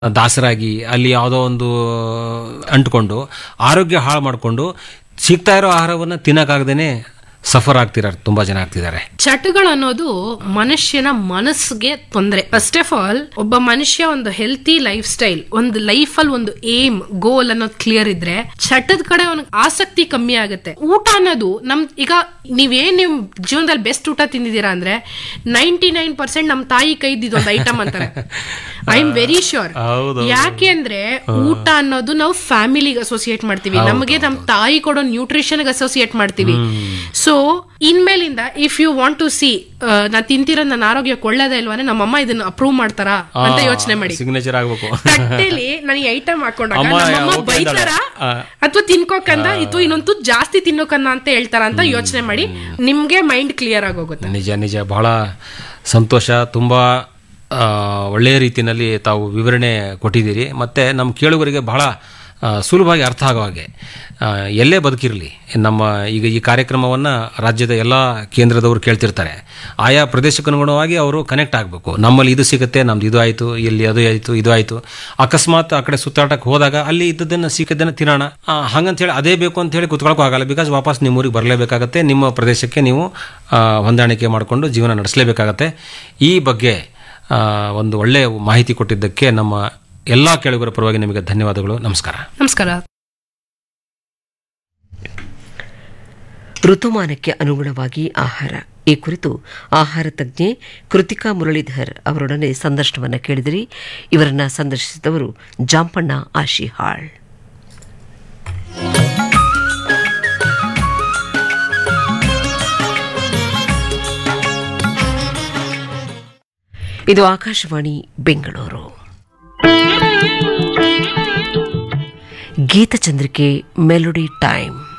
ದಾಸರಾಗಿ ಅಲ್ಲಿ ಯಾವುದೋ ಒಂದು ಅಂಟ್ಕೊಂಡು ಆರೋಗ್ಯ ಹಾಳು ಮಾಡಿಕೊಂಡು ಸಿಗ್ತಾ ಇರೋ ಆಹಾರವನ್ನು ತಿನ್ನಕ್ಕಾಗದೇನೆ ಸಫರ್ ಆಗ್ತಿದ್ದಾರೆ ತುಂಬಾ ಜನ ಆಗ್ತಿದ್ದಾರೆ ಚಟಗಳು ಅನ್ನೋದು ಮನುಷ್ಯನ ಮನಸ್ಸಿಗೆ ತೊಂದರೆ ಫಸ್ಟ್ ಆಫ್ ಆಲ್ ಒಬ್ಬ ಮನುಷ್ಯ ಒಂದು ಹೆಲ್ತಿ ಲೈಫ್ ಸ್ಟೈಲ್ ಒಂದು ಲೈಫ್ ಅಲ್ಲಿ ಒಂದು ಏಮ್ ಗೋಲ್ ಅನ್ನೋದು ಕ್ಲಿಯರ್ ಇದ್ರೆ ಚಟದ ಕಡೆ ಅವನಿಗೆ ಆಸಕ್ತಿ ಕಮ್ಮಿ ಆಗುತ್ತೆ ಊಟ ಅನ್ನೋದು ನಮ್ ಈಗ ನೀವೇನ್ ನಿಮ್ ಜೀವನದಲ್ಲಿ ಬೆಸ್ಟ್ ಊಟ ತಿಂದಿದ್ದೀರಾ ಅಂದ್ರೆ ನೈಂಟಿ ನೈನ್ ಪರ್ಸೆಂಟ್ ನಮ್ ತಾಯಿ ಕೈದಿದ್ದು ಒಂದು ಐಟಮ್ ಅಂತಾರೆ ಐ ಆಮ್ ವೆರಿ ಶ್ಯೂರ್ ಹೌದು ಯಾಕೆ ಅಂದ್ರೆ ಊಟ ಅನ್ನೋದು ನಾವು ಫ್ಯಾಮಿಲಿಗೆ ಅಸೋಸಿಯೇಟ್ ಮಾಡ್ತೀವಿ ನಮಗೆ ನಮ್ ತಾಯಿ ಕೊಡೋ ನ್ಯೂಟ್ರಿಷನ್ ಅಸೋಸಿಯೇಟ್ ಮಾಡ್ತೀವಿ ಸೊ ಇನ್ಮೇಲಿಂದ if you want to see ನಾ ತಿಂತಿರೋ ನನ್ನ ಆರೋಗ್ಯಕ್ಕೆ ಒಳ್ಳೇದೇ ಇಲ್ವಾನೆ ನಮ್ಮಮ್ಮ ಇದನ್ನ ಅಪ್ರೂವ್ ಮಾಡ್ತಾರಾ ಅಂತ ಯೋಚನೆ ಮಾಡಿ ಸಿಗ್ನೇಚರ್ ಆಗ್ಬೇಕು ತಟ್ಟೆಲಿ ನನಗೆ ಐಟಮ್ ಹಾಕೊಂಡಾಗ ಅಮ್ಮ ನಮ್ಮಮ್ಮ okay ಅಂದಾಳೆ. ಬೈತಾರ ಆ. ಅಥವಾ ತಿನ್ಕೋಕಂದ ಅಥವಾ ಇನ್ನೊಂದು ಜಾಸ್ತಿ ತಿನ್ನೋಕನ್ನ ಅಂತ ಹೇಳ್ತಾರ ಅಂತ ಯೋಚನೆ ಮಾಡಿ ನಿಮ್ಗೆ ಮೈಂಡ್ ಕ್ಲಿಯರ್ ಆಗೋಗುತ್ತೆ ನಿಜ ನಿಜ ಬಹಳ ಸಂತೋಷ ತುಂಬ ಆ, ಒಳ್ಳೆಯ ರೀತಿಯಲ್ಲಿ ತಾವು ವಿವರಣೆ ಕೊಟ್ಟಿದ್ದೀರಿ ಮತ್ತು ನಮ್ಮ ಕೇಳುಗರಿಗೆ ಬಹಳ ಆ, ಸುಲಭವಾಗಿ ಅರ್ಥ ಆಗೋ ಹಾಗೆ ಆ, ಎಲ್ಲೇ ಬದುಕಿರಲಿ ನಮ್ಮ ಈಗ ಈ ಕಾರ್ಯಕ್ರಮವನ್ನು ರಾಜ್ಯದ ಎಲ್ಲ ಕೇಂದ್ರದವರು ಕೇಳ್ತಿರ್ತಾರೆ ಆಯಾ ಪ್ರದೇಶಕ್ಕನುಗುಣವಾಗಿ ಅವರು ಕನೆಕ್ಟ್ ಆಗಬೇಕು ನಮ್ಮಲ್ಲಿ ಇದು ಸಿಗುತ್ತೆ ನಮ್ದು ಇದು ಆಯಿತು ಇಲ್ಲಿ ಅದು ಆಯಿತು ಇದು ಆಯಿತು ಅಕಸ್ಮಾತ್ ಆ ಕಡೆ ಸುತ್ತಾಟಕ್ಕೆ ಹೋದಾಗ ಅಲ್ಲಿ ಇದ್ದದನ್ನು ಸಿಕ್ಕದನ್ನು ತಿನ್ನೋಣ ಆ, ಹಂಗಂತ ಹೇಳಿ ಅದೇ ಬೇಕು ಅಂತ ಹೇಳಿ ಕುತ್ಕೊಳ್ಳೋಕ್ಕೂ ಆಗಲ್ಲ ಬಿಕಾಸ್ ವಾಪಸ್ ನಿಮ್ಮ ಊರಿಗೆ ಬರಲೇಬೇಕಾಗತ್ತೆ ನಿಮ್ಮ ಪ್ರದೇಶಕ್ಕೆ ನೀವು ಆ, ಹೊಂದಾಣಿಕೆ ಮಾಡಿಕೊಂಡು ಜೀವನ ನಡೆಸಲೇಬೇಕಾಗತ್ತೆ ಈ ಬಗ್ಗೆ ಆ, ಒಂದು ಒಳ್ಳೆಯ ಮಾಹಿತಿ ಕೊಟ್ಟಿದ್ದಕ್ಕೆ ನಮ್ಮ ಎಲ್ಲ ಕೇಳುಗರ ಪರವಾಗಿ ನಿಮಗೆ ಧನ್ಯವಾದಗಳು ನಮಸ್ಕಾರ ನಮಸ್ಕಾರ ಋತುಮಾನಕ್ಕೆ ಅನುಗುಣವಾಗಿ ಆಹಾರ ಈ ಕುರಿತು ಆಹಾರ ತಜ್ಞೆ ಕೃತಿಕಾ ಮುರಳೀಧರ್ ಅವರೊಡನೆ ಸಂದರ್ಶನವನ್ನು ಕೇಳಿದಿರಿ ಇವರನ್ನ ಸಂದರ್ಶಿಸಿದವರು ಜಾಂಪಣ್ಣ ಆಶಿಹಾಳ್ ಇದು ಆಕಾಶವಾಣಿ ಬೆಂಗಳೂರು ಗೀತಚಂದ್ರಿಕೆ ಮೆಲೋಡಿ ಟೈಮ್